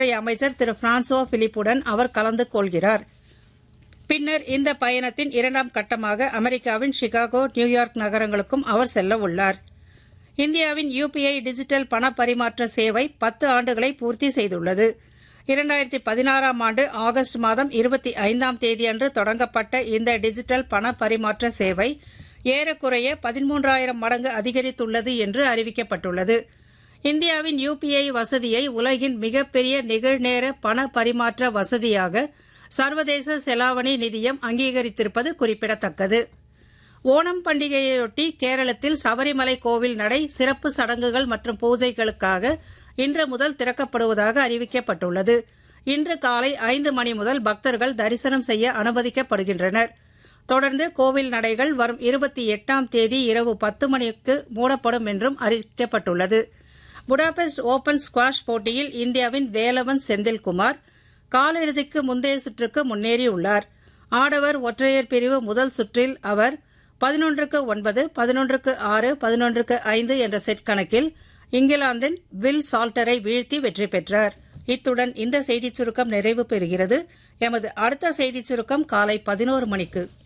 அமைச்சர் திரு பிரான்சுவா பிலிப்புடன் அவர் கலந்து கொள்கிறார் பின்னர் இந்த பயணத்தின் இரண்டாம் கட்டமாக அமெரிக்காவின் சிகாகோ நியூயார்க் நகரங்களுக்கும் அவர் செல்ல உள்ளார் இந்தியாவின் யுபிஐ டிஜிட்டல் பண பரிமாற்ற சேவை பத்து ஆண்டுகளை பூர்த்தி செய்துள்ளது இரண்டாயிரத்தி பதினாறாம் ஆண்டு ஆகஸ்ட் மாதம் இருபத்தி ஐந்தாம் தேதியன்று தொடங்கப்பட்ட இந்த டிஜிட்டல் பண பரிமாற்ற சேவை ஏறக்குறைய பதிமூன்றாயிரம் மடங்கு அதிகரித்துள்ளது என்று அறிவிக்கப்பட்டுள்ளது இந்தியாவின் யுபிஐ வசதியை உலகின் மிகப்பெரிய நிகழ்நேர பண பரிமாற்ற வசதியாக சர்வதேச செலாவணி நிதியம் அங்கீகரித்திருப்பது குறிப்பிடத்தக்கது ஓணம் பண்டிகையொட்டி கேரளத்தில் சபரிமலை கோவில் நடை சிறப்பு சடங்குகள் மற்றும் பூஜைகளுக்காக இன்று முதல் திறக்கப்படுவதாக அறிவிக்கப்பட்டுள்ளது இன்று காலை ஐந்து மணி முதல் பக்தர்கள் தரிசனம் செய்ய அனுமதிக்கப்படுகின்றனர் தொடர்ந்து கோவில் நடைகள் வரும் இருபத்தி எட்டாம் தேதி இரவு பத்து மணிக்கு மூடப்படும் என்றும் அறிவிக்கப்பட்டுள்ளது புடாபெஸ்ட் ஓபன் ஸ்குவாஷ் போட்டியில் இந்தியாவின் வேலவன் செந்தில்குமார் காலிறுதிக்கு முந்தைய சுற்றுக்கு முன்னேறியுள்ளார் ஆடவர் ஒற்றையர் பிரிவு முதல் சுற்றில் அவர் பதினொன்றுக்கு ஒன்பது பதினொன்றுக்கு ஆறு பதினொன்றுக்கு ஐந்து என்ற செட் கணக்கில் இங்கிலாந்தின் வில் சால்டரை வீழ்த்தி வெற்றி பெற்றார் இத்துடன் இந்த செய்திச் சுருக்கம் நிறைவு பெறுகிறது எமது அடுத்த செய்திச் சுருக்கம் காலை பதினோரு மணிக்கு